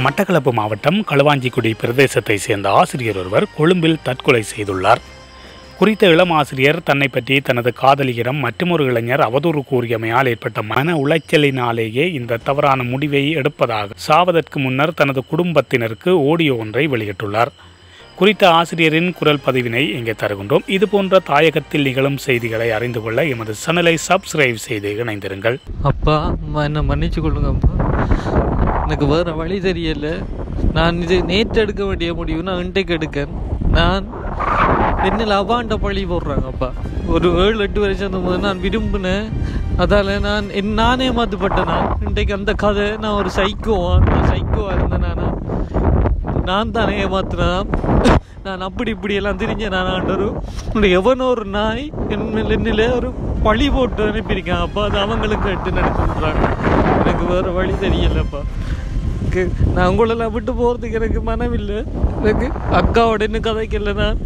மட்டக்களப்பு மாவட்டம் களுவாஞ்சிக்குடி பிரதேசத்தை சேர்ந்த ஆசிரியர் ஒருவர் கொழும்பில் தற்கொலை செய்துள்ளார் குறித்த இளம் ஆசிரியர் தன்னை பற்றி தனது காதலியிடம் மற்றொரு இளைஞர் அவதூறு கூறியமையால் ஏற்பட்ட மன உளைச்சலினாலேயே இந்த தவறான முடிவை எடுப்பதாக சாவதற்கு முன்னர் தனது குடும்பத்தினருக்கு ஆடியோ ஒன்றை வெளியிட்டுள்ளார் குறித்த ஆசிரியரின் குரல் பதிவினை இங்கே தருகின்றோம் இது போன்ற தாயகத்தில் நிகழும் செய்திகளை அறிந்து கொள்ள எமது சேனலை சப்ஸ்கிரைப் செய்து இணைந்திருங்கள் அப்பா அம்மா என்ன மன்னிச்சு கொள்ளுங்க அப்பா எனக்கு வேற வழி தெரியல நான் இது நேற்று எடுக்க வேண்டிய முடிவு நான் இன்றைக்கு எடுக்கேன் நான் என்னில் அவாண்ட பழி போடுறாங்க அப்பா ஒரு ஏழு எட்டு வருஷம் போது நான் விரும்பினேன் அதால் நான் என் நானே மாற்றப்பட்டேன் நான் இன்றைக்கு அந்த கதை நான் ஒரு சைக்கோவா நான் சைக்கோவா இருந்தேன் நானா நான் தானே ஏமாத்தினான் நான் அப்படி இப்படி எல்லாம் தெரிஞ்ச நான் ஆண்டரும் எவனோ ஒரு நாய் என் மேல் என்னில ஒரு பழி போட்டு அனுப்பியிருக்கேன் அப்பா அது அவங்களுக்கு எட்டு நடத்துன்றாங்க எனக்கு வேற வழி தெரியலப்பா எனக்கு நான் உங்களெல்லாம் விட்டு போகிறதுக்கு எனக்கு மனமில்லை எனக்கு அக்காவோட இன்னும் கதைக்கல நான்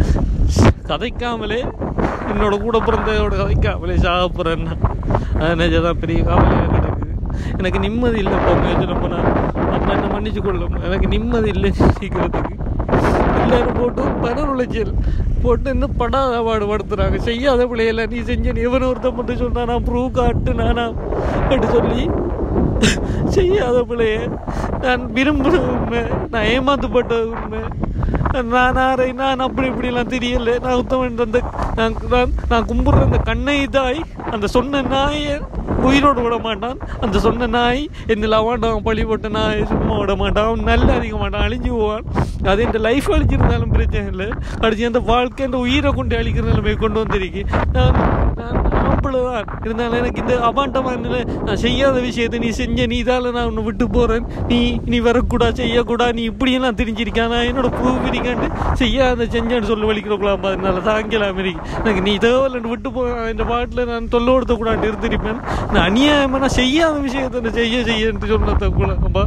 கதைக்காமலே என்னோட கூட பிறந்ததோட கதைக்காமலே சாக போகிறேன் நான் நிஜதான் பெரிய கவலையாக கிடக்குது எனக்கு நிம்மதி இல்லைப்பா மேஜன போனால் அப்பா என்ன மன்னிச்சு கொள்ளும் எனக்கு நிம்மதி இல்லை சீக்கிரத்துக்கு எல்லாரும் போட்டு மன உளைச்சல் போட்டு இன்னும் படாத பாடுபடுத்துறாங்க செய்யாத பிள்ளையில நீ செஞ்ச நீ எவனோ ஒருத்தன் மட்டும் சொன்னா நான் ப்ரூவ் காட்டு நானா அப்படி சொல்லி செய்யாத பிள்ளைய நான் விரும்புகிற உண்மை நான் ஏமாத்தப்பட்ட உண்மை நான் ஆரை நான் அப்படி இப்படிலாம் தெரியல நான் உத்தமன் அந்த நான் நான் நான் கும்பிட்ற அந்த கண்ணை தாய் அந்த சொன்ன நாயை உயிரோடு விட மாட்டான் அந்த சொன்ன நாய் என்னில் அவாண்டான் பழி போட்ட நாய் சும்மா விட மாட்டான் அவன் நல்லா அடிக்க மாட்டான் அழிஞ்சு போவான் அது என் லைஃப் அழிச்சிருந்தாலும் பிரச்சனை இல்லை அடிச்சு அந்த வாழ்க்கை அந்த உயிரை கொண்டு அழிக்கிற நிலைமை கொண்டு வந்திருக்கு நான் நான் ஆம்பளைதான் இருந்தாலும் எனக்கு இந்த அபாண்டமான நான் செய்யாத விஷயத்தை நீ செஞ்ச நீ இதால நான் உன்னை விட்டு போறேன் நீ நீ வரக்கூடாது செய்யக்கூடாது நீ இப்படியெல்லாம் தெரிஞ்சிருக்கேன் நான் என்னோட ப்ரூவ் இருக்காண்டு செய்யாத செஞ்சேன்னு சொல்லி வலிக்கிறோம் அதனால தாங்கலாம் இருக்கு எனக்கு நீ தேவையில்லைன்னு விட்டு போ இந்த பாட்டில் நான் தொல்லை கொடுத்த கூடாது இருந்திருப்பேன் நான் அநியாயமா நான் செய்யாத விஷயத்தை நான் செய்ய செய்யன்ட்டு சொன்னத கூட அப்பா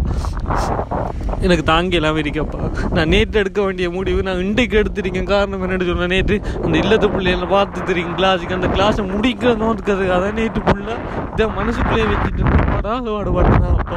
எனக்கு தாங்கலாம் இருக்கப்பா நான் நேற்று எடுக்க வேண்டிய முடிவு நான் இன்றைக்கு எடுத்திருக்கேன் காரணம் என்னன்னு சொன்னேன் நேற்று அந்த இல்லத்து பிள்ளைகளை பார்த்து தெரியும் கிளாஸுக்கு அந்த கிளாஸை முடிக்கிற நோத்துக்கிறது அதான் நேற்று ஃபுல்லாக இதை மனசுக்குள்ளேயே வச்சுட்டு படாத பாடுபட்டேன் அப்பா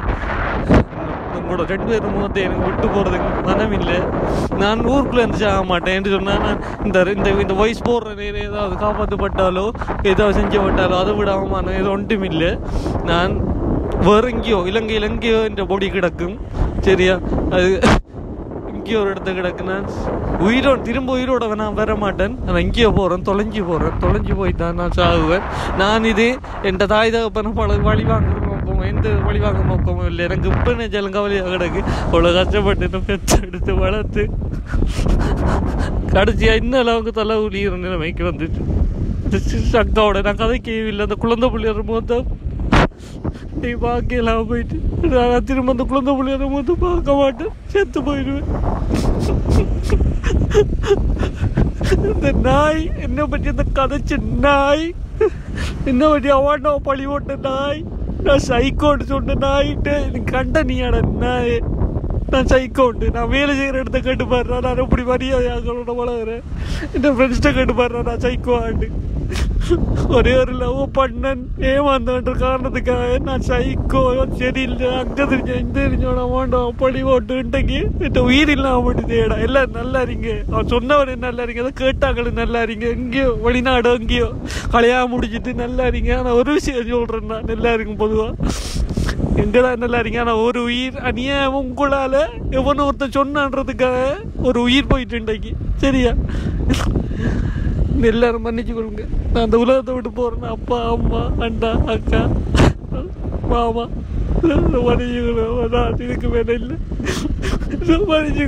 உங்களோட ரெண்டு பேரும் முகத்தை எனக்கு விட்டு போகிறதுக்கு மனம் இல்லை நான் ஊருக்குள்ளே இருந்துச்சு ஆக மாட்டேன் சொன்னால் நான் இந்த இந்த இந்த வயசு போடுற நேரம் ஏதாவது காப்பாற்றப்பட்டாலோ ஏதாவது செஞ்சப்பட்டாலோ அதை விட அவமானம் ஏதோ ஒன்றும் இல்லை நான் வேற எங்கேயோ இலங்கையில் எங்கேயோ என்ற பொடி கிடக்கும் சரியா அது எங்கேயோ ஒரு இடத்துல கிடக்கு நான் உயிரோட திரும்ப உயிரோட நான் வர மாட்டேன் நான் எங்கேயோ போகிறேன் தொலைஞ்சு போகிறேன் தொலைஞ்சு போயிட்டு தான் நான் சாகுவேன் நான் இது என் தாய் தகப்பன பல வழி வாங்குற நோக்கமும் எந்த வழி வாங்க நோக்கமும் இல்லை எனக்கு இப்போ நெஞ்சலும் கவலையாக கிடக்கு அவ்வளோ கஷ்டப்பட்டு என்ன பெற்று எடுத்து வளர்த்து கடைசியாக இன்னும் அளவுக்கு தலை உளிகிற நிலைமைக்கு வந்துச்சு அக்காவோட நான் கதைக்கே இல்லை அந்த குழந்தை பிள்ளையர் போது நீ பார்க்கலாம் போயிட்டு நான் திரும்ப அந்த குழந்தை பிள்ளையரை போது பார்க்க மாட்டேன் செத்து போயிடுவேன் இந்த நாய் என்ன பற்றி அந்த கதைச்ச நாய் என்ன பற்றி அவாண்டா பழி போட்ட நாய் நான் சைக்கோன்னு சொன்ன நாயிட்டு எனக்கு கண்ட நீயாட நாய் நான் சைக்கோண்டு நான் வேலை செய்கிற இடத்த கேட்டு பாடுறா நான் எப்படி மரியாதையாங்களோட வளர்கிறேன் இந்த ஃப்ரெண்ட்ஸ்கிட்ட கேட்டு பாடுறா நான் சைக்கோ ஆண்டு ஒரே ஒரு லவ் பண்ணன் ஏமாந்தன்ற காரணத்துக்காக நான் சைக்கோ சரியில்லை அங்க தெரிஞ்ச இந்த தெரிஞ்சோட வேண்டாம் பழி போட்டு இன்றைக்கு இந்த உயிர் இல்லாம மட்டுதேடா எல்லாரும் நல்லா இருங்க அவன் சொன்னவர் நல்லா இருங்க அதை கேட்டாங்களும் நல்லா இருங்க எங்கேயோ வெளிநாடு எங்கேயோ கல்யாணம் முடிச்சிட்டு நல்லா இருங்க ஆனா ஒரு விஷயம் சொல்றேன் நான் நல்லா இருக்கும் பொதுவா எங்கதான் நல்லா இருங்க ஆனா ஒரு உயிர் அநியாயம் உங்களால எவனும் ஒருத்தன் சொன்னான்றதுக்காக ஒரு உயிர் போயிட்டு இன்றைக்கு சரியா எல்லாரும் மன்னிச்சு கொள்ளுங்க நான் அந்த உலகத்தை விட்டு போறேன் அப்பா அம்மா அண்ணா அக்கா மாமா மன்னிச்சுக்கணும் நான் இதுக்கு மேல இல்லை மன்னிச்சு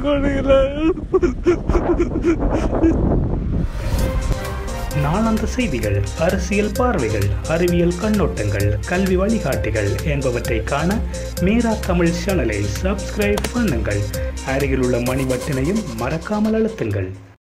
நாளாந்த செய்திகள் அரசியல் பார்வைகள் அறிவியல் கண்ணோட்டங்கள் கல்வி வழிகாட்டிகள் என்பவற்றை காண மேரா தமிழ் சேனலை சப்ஸ்கிரைப் பண்ணுங்கள் அருகில் உள்ள மணி பட்டினையும் மறக்காமல் அழுத்துங்கள்